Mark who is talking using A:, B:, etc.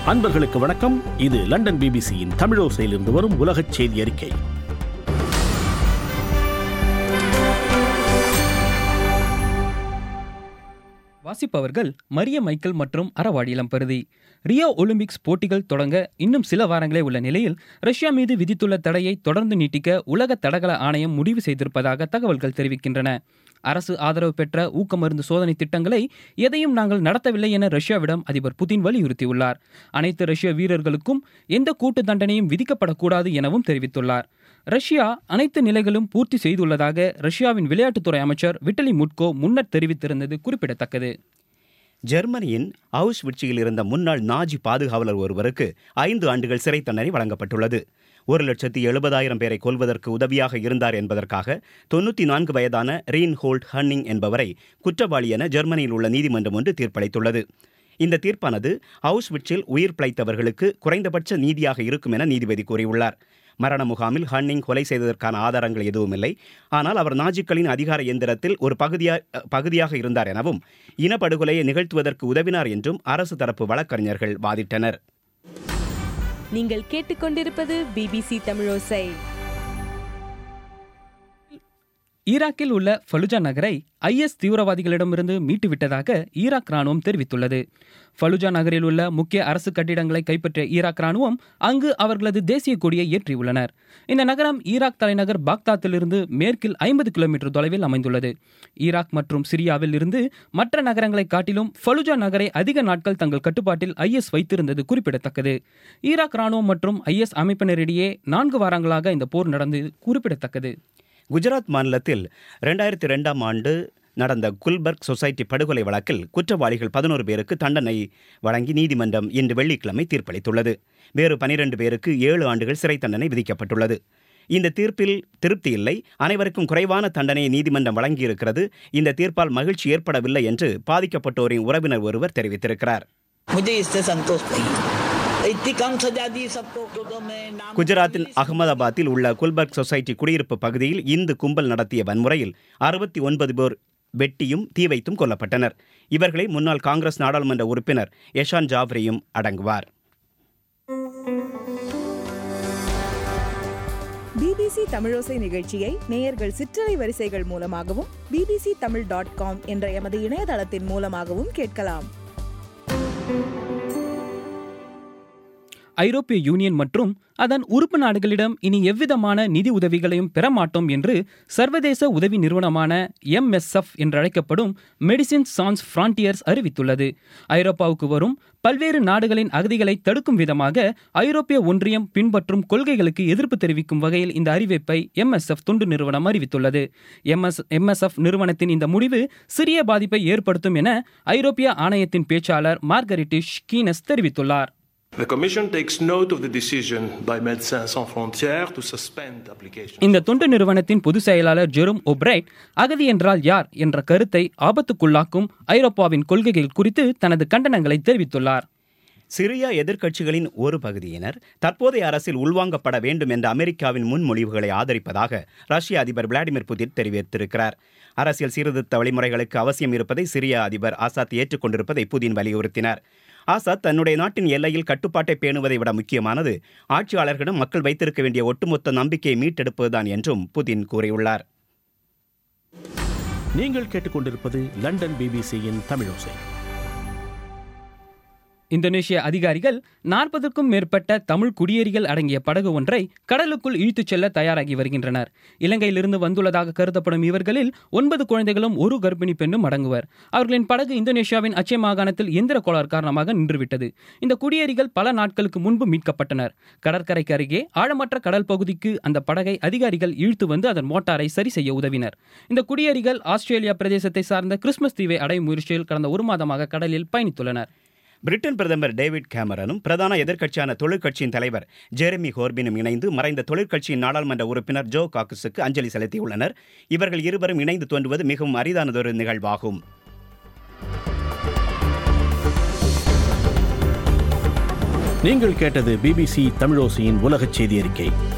A: அன்பர்களுக்கு வணக்கம் இது லண்டன் பிபிசியின் தமிழோசையிலிருந்து வரும் உலகச் செய்தி அறிக்கை
B: வாசிப்பவர்கள் மரிய மைக்கேல் மற்றும் அறவாடி இளம்பருதி ரியோ ஒலிம்பிக்ஸ் போட்டிகள் தொடங்க இன்னும் சில வாரங்களே உள்ள நிலையில் ரஷ்யா மீது விதித்துள்ள தடையை தொடர்ந்து நீட்டிக்க உலக தடகள ஆணையம் முடிவு செய்திருப்பதாக தகவல்கள் தெரிவிக்கின்றன அரசு ஆதரவு பெற்ற ஊக்க மருந்து சோதனை திட்டங்களை எதையும் நாங்கள் நடத்தவில்லை என ரஷ்யாவிடம் அதிபர் புதின் வலியுறுத்தியுள்ளார் அனைத்து ரஷ்ய வீரர்களுக்கும் எந்த கூட்டு தண்டனையும் விதிக்கப்படக்கூடாது எனவும் தெரிவித்துள்ளார் ரஷ்யா அனைத்து நிலைகளும் பூர்த்தி செய்துள்ளதாக ரஷ்யாவின் விளையாட்டுத்துறை அமைச்சர் விட்டலி முட்கோ முன்னர் தெரிவித்திருந்தது குறிப்பிடத்தக்கது
C: ஜெர்மனியின் அவுஸ்விட்சியில் இருந்த முன்னாள் நாஜி பாதுகாவலர் ஒருவருக்கு ஐந்து ஆண்டுகள் சிறை தண்டனை வழங்கப்பட்டுள்ளது ஒரு லட்சத்தி எழுபதாயிரம் பேரை கொல்வதற்கு உதவியாக இருந்தார் என்பதற்காக தொண்ணூற்றி நான்கு வயதான ரீன்ஹோல்ட் ஹன்னிங் என்பவரை குற்றவாளி என ஜெர்மனியில் உள்ள நீதிமன்றம் ஒன்று தீர்ப்பளித்துள்ளது இந்த தீர்ப்பானது அவுஸ்விட்சில் உயிர் பிழைத்தவர்களுக்கு குறைந்தபட்ச நீதியாக இருக்கும் என நீதிபதி கூறியுள்ளார் மரண முகாமில் ஹன்னிங் கொலை செய்ததற்கான ஆதாரங்கள் எதுவுமில்லை ஆனால் அவர் நாஜிக்களின் அதிகார இயந்திரத்தில் ஒரு பகுதியா பகுதியாக இருந்தார் எனவும் இனப்படுகொலையை நிகழ்த்துவதற்கு உதவினார் என்றும் அரசு தரப்பு வழக்கறிஞர்கள் வாதிட்டனர்
D: நீங்கள் கேட்டுக்கொண்டிருப்பது பிபிசி தமிழோசை
B: ஈராக்கில் உள்ள ஃபலுஜா நகரை ஐஎஸ் தீவிரவாதிகளிடமிருந்து மீட்டுவிட்டதாக ஈராக் ராணுவம் தெரிவித்துள்ளது ஃபலுஜா நகரில் உள்ள முக்கிய அரசு கட்டிடங்களை கைப்பற்றிய ஈராக் ராணுவம் அங்கு அவர்களது தேசிய கொடியை ஏற்றியுள்ளனர் இந்த நகரம் ஈராக் தலைநகர் பாக்தாத்திலிருந்து மேற்கில் ஐம்பது கிலோமீட்டர் தொலைவில் அமைந்துள்ளது ஈராக் மற்றும் சிரியாவில் இருந்து மற்ற நகரங்களை காட்டிலும் ஃபலுஜா நகரை அதிக நாட்கள் தங்கள் கட்டுப்பாட்டில் ஐஎஸ் வைத்திருந்தது குறிப்பிடத்தக்கது ஈராக் ராணுவம் மற்றும் ஐஎஸ் அமைப்பினரிடையே நான்கு வாரங்களாக இந்த போர் நடந்தது குறிப்பிடத்தக்கது
C: குஜராத் மாநிலத்தில் ரெண்டாயிரத்தி ரெண்டாம் ஆண்டு நடந்த குல்பர்க் சொசைட்டி படுகொலை வழக்கில் குற்றவாளிகள் பதினோரு பேருக்கு தண்டனை வழங்கி நீதிமன்றம் இன்று வெள்ளிக்கிழமை தீர்ப்பளித்துள்ளது வேறு பனிரெண்டு பேருக்கு ஏழு ஆண்டுகள் சிறை தண்டனை விதிக்கப்பட்டுள்ளது இந்த தீர்ப்பில் திருப்தி இல்லை அனைவருக்கும் குறைவான தண்டனையை நீதிமன்றம் வழங்கியிருக்கிறது இந்த தீர்ப்பால் மகிழ்ச்சி ஏற்படவில்லை என்று பாதிக்கப்பட்டோரின் உறவினர் ஒருவர் தெரிவித்திருக்கிறார்
E: मुझे इससे संतोष नहीं इतनी कम सजा दी सबको तो मैं नाम
C: குஜராத்தின் அகமதாபாத்தில் உள்ள குல்பர்க் சொசைட்டி குடியிருப்பு பகுதியில் இந்து கும்பல் நடத்திய வன்முறையில் அறுபத்தி ஒன்பது பேர் வெட்டியும் தீ வைத்தும் கொல்லப்பட்டனர் இவர்களை முன்னாள் காங்கிரஸ் நாடாளுமன்ற உறுப்பினர் யஷான் ஜாவ்ரியும் அடங்குவார்
F: பிபிசி தமிழோசை நிகழ்ச்சியை நேயர்கள் சிற்றலை வரிசைகள் மூலமாகவும் பிபிசி தமிழ் டாட் காம் என்ற எமது இணையதளத்தின் மூலமாகவும் கேட்கலாம்
B: ஐரோப்பிய யூனியன் மற்றும் அதன் உறுப்பு நாடுகளிடம் இனி எவ்விதமான நிதி உதவிகளையும் பெறமாட்டோம் என்று சர்வதேச உதவி நிறுவனமான எம்எஸ்எஃப் என்றழைக்கப்படும் மெடிசின் சான்ஸ் ஃப்ரான்டியர்ஸ் அறிவித்துள்ளது ஐரோப்பாவுக்கு வரும் பல்வேறு நாடுகளின் அகதிகளை தடுக்கும் விதமாக ஐரோப்பிய ஒன்றியம் பின்பற்றும் கொள்கைகளுக்கு எதிர்ப்பு தெரிவிக்கும் வகையில் இந்த அறிவிப்பை எம்எஸ்எஃப் தொண்டு நிறுவனம் அறிவித்துள்ளது எம்எஸ் எம்எஸ்எஃப் நிறுவனத்தின் இந்த முடிவு சிறிய பாதிப்பை ஏற்படுத்தும் என ஐரோப்பிய ஆணையத்தின் பேச்சாளர் மார்கரிட்டிஷ் கீனஸ் தெரிவித்துள்ளார்
G: The Commission takes note of the decision by Médecins Sans Frontières to suspend application.
B: இந்த தொண்டு நிறுவனத்தின் பொதுச் செயலாளர் ஜெரும் ஒப்ரைட் அகதி என்றால் யார் என்ற கருத்தை ஆபத்துக்குள்ளாக்கும் ஐரோப்பாவின் கொள்கைகள் குறித்து தனது கண்டனங்களை தெரிவித்துள்ளார்
C: சிரியா எதிர்க்கட்சிகளின் ஒரு பகுதியினர் தற்போதைய அரசில் உள்வாங்கப்பட வேண்டும் என்ற அமெரிக்காவின் முன்மொழிவுகளை ஆதரிப்பதாக ரஷ்ய அதிபர் விளாடிமிர் புதின் தெரிவித்திருக்கிறார் அரசியல் சீர்திருத்த வழிமுறைகளுக்கு அவசியம் இருப்பதை சிரியா அதிபர் ஆசாத் ஏற்றுக்கொண்டிருப்பதை புதின் வலியுறுத்தினார் ஆசாத் தன்னுடைய நாட்டின் எல்லையில் கட்டுப்பாட்டை பேணுவதை விட முக்கியமானது ஆட்சியாளர்களிடம் மக்கள் வைத்திருக்க வேண்டிய ஒட்டுமொத்த நம்பிக்கையை மீட்டெடுப்பதுதான் என்றும் புதின் கூறியுள்ளார்
A: நீங்கள் கேட்டுக்கொண்டிருப்பது லண்டன் பிபிசியின் தமிழோசை
B: இந்தோனேஷிய அதிகாரிகள் நாற்பதுக்கும் மேற்பட்ட தமிழ் குடியேறிகள் அடங்கிய படகு ஒன்றை கடலுக்குள் இழுத்துச் செல்ல தயாராகி வருகின்றனர் இலங்கையிலிருந்து வந்துள்ளதாக கருதப்படும் இவர்களில் ஒன்பது குழந்தைகளும் ஒரு கர்ப்பிணி பெண்ணும் அடங்குவர் அவர்களின் படகு இந்தோனேஷியாவின் அச்சே மாகாணத்தில் எந்திர கோளாறு காரணமாக நின்றுவிட்டது இந்த குடியேறிகள் பல நாட்களுக்கு முன்பு மீட்கப்பட்டனர் கடற்கரைக்கு அருகே ஆழமற்ற கடல் பகுதிக்கு அந்த படகை அதிகாரிகள் இழுத்து வந்து அதன் மோட்டாரை சரி செய்ய உதவினர் இந்த குடியேறிகள் ஆஸ்திரேலியா பிரதேசத்தை சார்ந்த கிறிஸ்துமஸ் தீவை அடையும் முயற்சியில் கடந்த ஒரு மாதமாக கடலில் பயணித்துள்ளனர்
C: பிரிட்டன் பிரதமர் டேவிட் கேமரனும் பிரதான எதிர்க்கட்சியான தொழிற்கட்சியின் தலைவர் ஜெரமி ஹோர்பினும் இணைந்து மறைந்த தொழிற்கட்சியின் நாடாளுமன்ற உறுப்பினர் ஜோ காக்குஸுக்கு அஞ்சலி செலுத்தியுள்ளனர் இவர்கள் இருவரும் இணைந்து தோன்றுவது மிகவும் அரிதானதொரு நிகழ்வாகும்
A: நீங்கள் கேட்டது பிபிசி தமிழோசையின் உலகச் செய்தி அறிக்கை